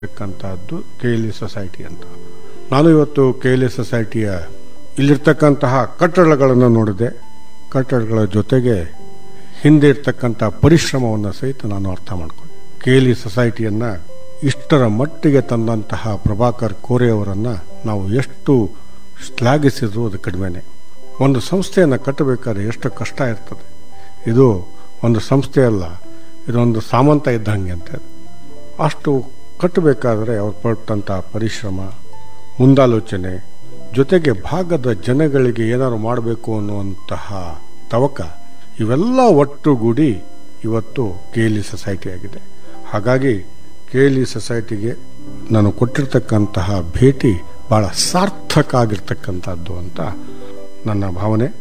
ಇರ್ತಕ್ಕಂಥದ್ದು K L E society ಅಂತ ನಾನು ಇವತ್ತು ಕೆ ಎಲ್ ಇ ಸೊಸೈಟಿಯ ಇಲ್ಲಿರ್ತಕ್ಕಂತಹ ಕಟ್ಟಡಗಳನ್ನು ನೋಡಿದೆ ಕಟ್ಟಡಗಳ ಜೊತೆಗೆ ಹಿಂದೆ ಇರ್ತಕ್ಕಂಥ ಪರಿಶ್ರಮವನ್ನು ಸಹಿತ ನಾನು ಅರ್ಥ ಮಾಡ್ಕೊಂಡೆ ಕೆ ಎಲ್ ಇ ಸೊಸೈಟಿಯನ್ನು ಇಷ್ಟರ ಮಟ್ಟಿಗೆ ತಂದಂತಹ ಪ್ರಭಾಕರ್ ಕೋರೆ ಅವರನ್ನು ನಾವು ಎಷ್ಟು ಶ್ಲಾಘಿಸಿದ್ರು ಅದು ಕಡಿಮೆನೆ ಒಂದು ಸಂಸ್ಥೆಯನ್ನು ಕಟ್ಟಬೇಕಾದ್ರೆ ಎಷ್ಟು ಕಷ್ಟ ಇರ್ತದೆ ಇದು ಒಂದು ಸಂಸ್ಥೆ ಅಲ್ಲ ಇದೊಂದು ಸಾಮಂತ ಇದ್ದಂಗೆ ಅಂತ ಅಷ್ಟು ಕಟ್ಟಬೇಕಾದ್ರೆ ಅವ್ರು ಪಟ್ಟಂಥ ಪರಿಶ್ರಮ ಮುಂದಾಲೋಚನೆ ಜೊತೆಗೆ ಭಾಗದ ಜನಗಳಿಗೆ ಏನಾದ್ರು ಮಾಡಬೇಕು ಅನ್ನುವಂತಹ ತವಕ ಇವೆಲ್ಲ ಒಟ್ಟುಗೂಡಿ ಇವತ್ತು ಕೆ ಎಲ್ ಇ ಸೊಸೈಟಿ ಆಗಿದೆ ಹಾಗಾಗಿ ಕೆ ಎಲ್ ಇ ಸೊಸೈಟಿಗೆ ನಾನು ಕೊಟ್ಟಿರ್ತಕ್ಕಂತಹ ಭೇಟಿ ಭಾಳ ಸಾರ್ಥಕ ಆಗಿರ್ತಕ್ಕಂಥದ್ದು ಅಂತ ನನ್ನ ಭಾವನೆ